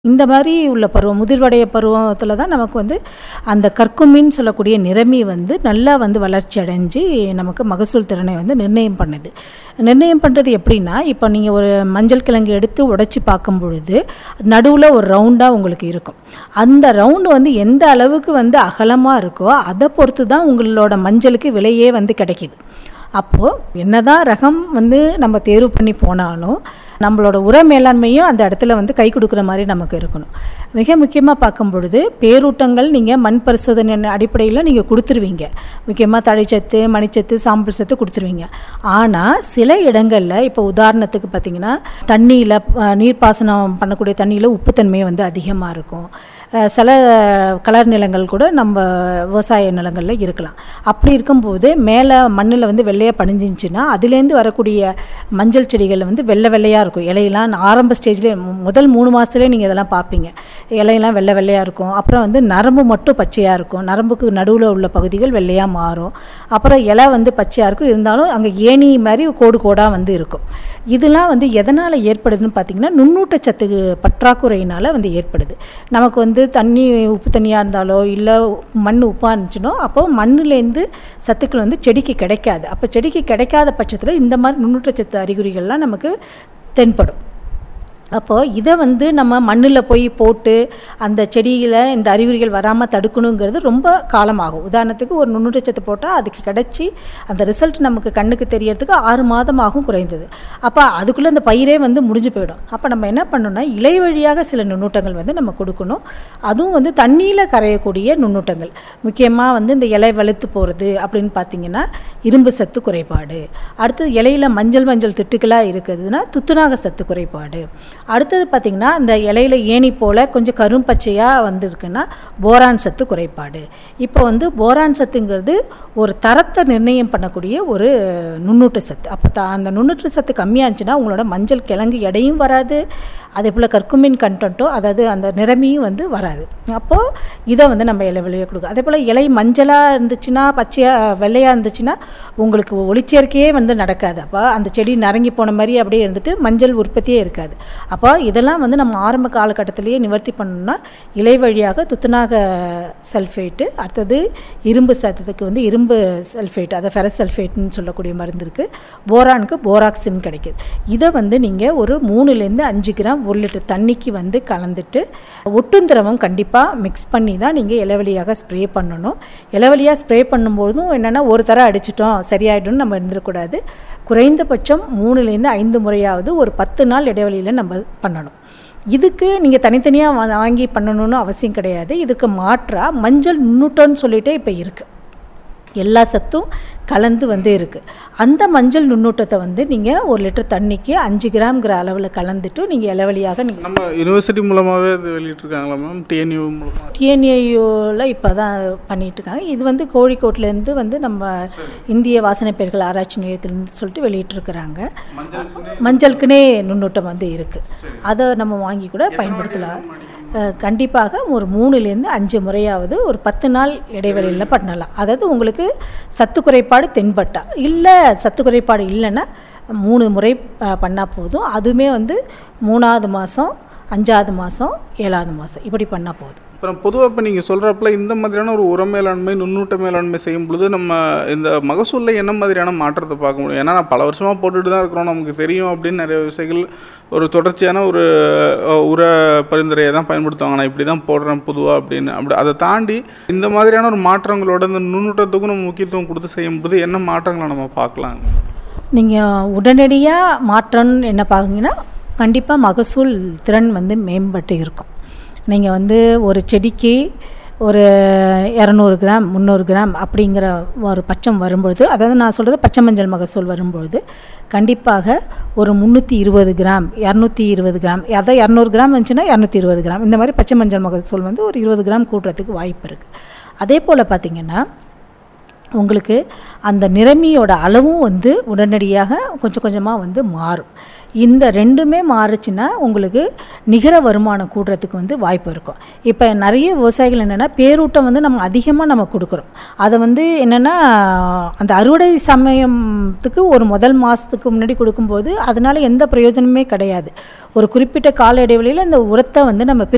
இந்த மாதிரி உள்ள பருவம் முதிர்வடைய பருவத்தில் தான் நமக்கு வந்து அந்த கற்குமின்னு சொல்லக்கூடிய நிறமி வந்து நல்லா வந்து வளர்ச்சி அடைஞ்சு நமக்கு மகசூல் திறனை வந்து நிர்ணயம் பண்ணுது நிர்ணயம் பண்ணுறது எப்படின்னா இப்போ நீங்கள் ஒரு மஞ்சள் கிழங்கு எடுத்து உடைச்சி பார்க்கும் பொழுது நடுவில் ஒரு ரவுண்டாக உங்களுக்கு இருக்கும் அந்த ரவுண்டு வந்து எந்த அளவுக்கு வந்து அகலமாக இருக்கோ அதை பொறுத்து தான் உங்களோட மஞ்சளுக்கு விலையே வந்து கிடைக்கிது அப்போது என்னதான் ரகம் வந்து நம்ம தேர்வு பண்ணி போனாலும் நம்மளோட உர மேலாண்மையும் அந்த இடத்துல வந்து கை கொடுக்குற மாதிரி நமக்கு இருக்கணும் மிக முக்கியமாக பார்க்கும் பொழுது பேரூட்டங்கள் நீங்கள் மண் பரிசோதனை அடிப்படையில் நீங்கள் கொடுத்துருவீங்க முக்கியமாக தழைச்சத்து மணிச்சத்து சாம்பல் சத்து கொடுத்துருவீங்க ஆனால் சில இடங்களில் இப்போ உதாரணத்துக்கு பார்த்தீங்கன்னா தண்ணியில் நீர்ப்பாசனம் பண்ணக்கூடிய தண்ணியில் உப்புத்தன்மை வந்து அதிகமாக இருக்கும் அஹ் சில கலர் நிலங்கள் கூட நம்ம விவசாய நிலங்களில் இருக்கலாம் அப்படி இருக்கும்போது மேலே மண்ணில் வந்து வெள்ளையாக படிஞ்சிருந்துச்சுன்னா அதுலேருந்து வரக்கூடிய மஞ்சள் செடிகள் வந்து வெள்ளை வெள்ளையாக இருக்கும் இலையெல்லாம் ஆரம்ப ஸ்டேஜ்லேயே முதல் மூணு மாதத்துலேயே நீங்கள் இதெல்லாம் பார்ப்பீங்க இலையெல்லாம் வெள்ளை வெள்ளையாக இருக்கும் அப்புறம் வந்து நரம்பு மட்டும் பச்சையாக இருக்கும் நரம்புக்கு நடுவில் உள்ள பகுதிகள் வெள்ளையாக மாறும் அப்புறம் இலை வந்து பச்சையாக இருக்கும் இருந்தாலும் அங்கே ஏணி மாதிரி கோடு கோடாக வந்து இருக்கும் இதெல்லாம் வந்து எதனால் ஏற்படுதுன்னு பார்த்தீங்கன்னா நுண்ணூட்டச்சத்து பற்றாக்குறையினால் வந்து ஏற்படுது நமக்கு வந்து தண்ணி உப்பு தண்ணியாக இருந்தாலோ இல்லை மண் உப்பாக இருந்துச்சுனோ அப்போ மண்ணுலேருந்து சத்துக்கள் வந்து செடிக்கு கிடைக்காது அப்போ செடிக்கு கிடைக்காத பட்சத்தில் இந்த மாதிரி நுண்ணூட்டச்சத்து அறிகுறிகள்லாம் நமக்கு தென்படும் அப்போது இதை வந்து நம்ம மண்ணில் போய் போட்டு அந்த செடியில் இந்த அறிகுறிகள் வராமல் தடுக்கணுங்கிறது ரொம்ப காலமாகும் உதாரணத்துக்கு ஒரு நுண்ணுட்டச்சத்து போட்டால் அதுக்கு கிடச்சி அந்த ரிசல்ட் நமக்கு கண்ணுக்கு தெரியறதுக்கு ஆறு மாதம் ஆகும் குறைந்தது அப்போ அதுக்குள்ளே அந்த பயிரே வந்து முடிஞ்சு போயிடும் அப்போ நம்ம என்ன பண்ணணும்னா இலை வழியாக சில நுண்ணூட்டங்கள் வந்து நம்ம கொடுக்கணும் அதுவும் வந்து தண்ணியில் கரையக்கூடிய நுண்ணூட்டங்கள் முக்கியமாக வந்து இந்த இலை வெளுத்து போகிறது அப்படின்னு பார்த்தீங்கன்னா இரும்பு சத்து குறைபாடு அடுத்தது இலையில் மஞ்சள் மஞ்சள் திட்டுக்களாக இருக்குதுன்னா துத்துநாக சத்து குறைபாடு அடுத்தது பார்த்திங்கன்னா இந்த இலையில ஏணி போல் கொஞ்சம் கரும்பச்சையாக வந்திருக்குன்னா போரான் சத்து குறைபாடு இப்போ வந்து போரான் சத்துங்கிறது ஒரு தரத்தை நிர்ணயம் பண்ணக்கூடிய ஒரு நுண்ணூட்ட சத்து அப்போ த அந்த நுண்ணூட்ட சத்து கம்மியாக இருந்துச்சுன்னா உங்களோட மஞ்சள் கிழங்கு எடையும் வராது அதே போல் கற்குமின் கண்டென்ட்டோ அதாவது அந்த நிறமையும் வந்து வராது அப்போது இதை வந்து நம்ம இலை வெளியே கொடுக்கும் அதே போல் இலை மஞ்சளாக இருந்துச்சுன்னா பச்சையாக வெள்ளையாக இருந்துச்சுன்னா உங்களுக்கு ஒளிச்சேர்க்கையே வந்து நடக்காது அப்போ அந்த செடி நரங்கி போன மாதிரி அப்படியே இருந்துட்டு மஞ்சள் உற்பத்தியே இருக்காது அப்போ இதெல்லாம் வந்து நம்ம ஆரம்ப காலகட்டத்திலேயே நிவர்த்தி பண்ணணும்னா இலை வழியாக துத்தநாக சல்ஃபேட்டு அடுத்தது இரும்பு சத்தத்துக்கு வந்து இரும்பு சல்ஃபேட் அதை ஃபெரஸ் சல்ஃபேட்னு சொல்லக்கூடிய மருந்து இருக்குது போரானுக்கு போராக்சின் கிடைக்குது இதை வந்து நீங்கள் ஒரு மூணுலேருந்து அஞ்சு கிராம் ஒரு லிட்டர் தண்ணிக்கு வந்து கலந்துட்டு ஒட்டும் திரவம் கண்டிப்பாக மிக்ஸ் பண்ணி தான் நீங்கள் இலவழியாக ஸ்ப்ரே பண்ணணும் இலவழியாக ஸ்ப்ரே பண்ணும்போதும் என்னென்னா ஒரு தர அடிச்சிட்டோம் சரியாயிடும்னு நம்ம இருந்துடக்கூடாது குறைந்தபட்சம் மூணுலேருந்து ஐந்து முறையாவது ஒரு பத்து நாள் இடைவெளியில் நம்ம பண்ணணும் இதுக்கு நீங்கள் தனித்தனியாக வா வாங்கி பண்ணணும்னு அவசியம் கிடையாது இதுக்கு மாற்றாக மஞ்சள் நுண்ணூட்டம்னு சொல்லிட்டு இப்போ இருக்குது எல்லா சத்தும் கலந்து வந்து இருக்குது அந்த மஞ்சள் நுண்ணூட்டத்தை வந்து நீங்கள் ஒரு லிட்டர் தண்ணிக்கு அஞ்சு கிராம்ங்கிற அளவில் கலந்துட்டு நீங்கள் இலவழியாக நீங்கள் நம்ம யூனிவர்சிட்டி மூலமாகவே இது வெளியிட்டிருக்காங்களா மேம் டிஎன்யூ மூலமாக டிஎன்ஏயூவில் இப்போ தான் பண்ணிகிட்ருக்காங்க இது வந்து கோழிக்கோட்லேருந்து வந்து நம்ம இந்திய வாசனை பெயர்கள் ஆராய்ச்சி நிலையத்திலேருந்து சொல்லிட்டு வெளியிட்டிருக்கிறாங்க மஞ்சளுக்குனே நுண்ணூட்டம் வந்து இருக்குது அதை நம்ம வாங்கி கூட பயன்படுத்தலாம் அஹ் கண்டிப்பாக ஒரு மூணுலேருந்து அஞ்சு முறையாவது ஒரு பத்து நாள் இடைவெளியில் பண்ணலாம் அதாவது உங்களுக்கு சத்து குறைபாடு தென்பட்டா இல்லை சத்து குறைபாடு இல்லைன்னா மூணு முறை பண்ணால் போதும் அதுவுமே வந்து மூணாவது மாதம் அஞ்சாவது மாதம் ஏழாவது மாதம் இப்படி பண்ணால் போதும் அப்புறம் பொதுவாக இப்போ நீங்கள் சொல்கிறப்பல இந்த மாதிரியான ஒரு உர மேலாண்மை நுண்ணூட்ட மேலாண்மை செய்யும் பொழுது நம்ம இந்த மகசூலில் என்ன மாதிரியான மாற்றத்தை பார்க்க முடியும் ஏன்னா நான் பல வருஷமாக போட்டுட்டு தான் இருக்கிறோம் நமக்கு தெரியும் அப்படின்னு நிறைய விஷயங்கள் ஒரு தொடர்ச்சியான ஒரு அஹ், உர பரிந்துரையை தான் பயன்படுத்துவாங்க நான் இப்படி தான் போடுறேன் பொதுவாக அப்படின்னு அப்படி அதை தாண்டி இந்த மாதிரியான ஒரு மாற்றங்களோட இந்த நுண்ணூட்டத்துக்கும் நம்ம முக்கியத்துவம் கொடுத்து செய்யும்போது என்ன மாற்றங்களை நம்ம பார்க்கலாம் நீங்கள் உடனடியாக மாற்றம்னு என்ன பார்க்குங்கன்னா கண்டிப்பாக மகசூல் திறன் வந்து மேம்பட்டு இருக்கும் நீங்கள் வந்து ஒரு செடிக்கு ஒரு இரநூறு கிராம் முந்நூறு கிராம் அப்படிங்கிற ஒரு பச்சம் வரும்பொழுது அதாவது நான் சொல்கிறது பச்சை மஞ்சள் மகசூல் வரும்பொழுது கண்டிப்பாக ஒரு முந்நூற்றி இருபது கிராம் இரநூத்தி இருபது கிராம் அதாவது இரநூறு கிராம் வந்துச்சுன்னா இரநூத்தி இருபது கிராம் இந்த மாதிரி பச்சை மஞ்சள் மகசூல் வந்து ஒரு இருபது கிராம் கூட்டுறதுக்கு வாய்ப்பு இருக்குது அதே போல் பார்த்திங்கன்னா உங்களுக்கு அந்த நிறமியோட அளவும் வந்து உடனடியாக கொஞ்சம் கொஞ்சமாக வந்து மாறும் இந்த ரெண்டுமே மாறுச்சுன்னா உங்களுக்கு நிகர வருமானம் கூடுறதுக்கு வந்து வாய்ப்பு இருக்கும் இப்போ நிறைய விவசாயிகள் என்னென்னா பேரூட்டம் வந்து நம்ம அதிகமாக நம்ம கொடுக்குறோம் அதை வந்து என்னென்னா அந்த அறுவடை சமயத்துக்கு ஒரு முதல் மாதத்துக்கு முன்னாடி கொடுக்கும்போது அதனால் எந்த பிரயோஜனமே கிடையாது ஒரு குறிப்பிட்ட கால இடைவெளியில் இந்த உரத்தை வந்து நம்ம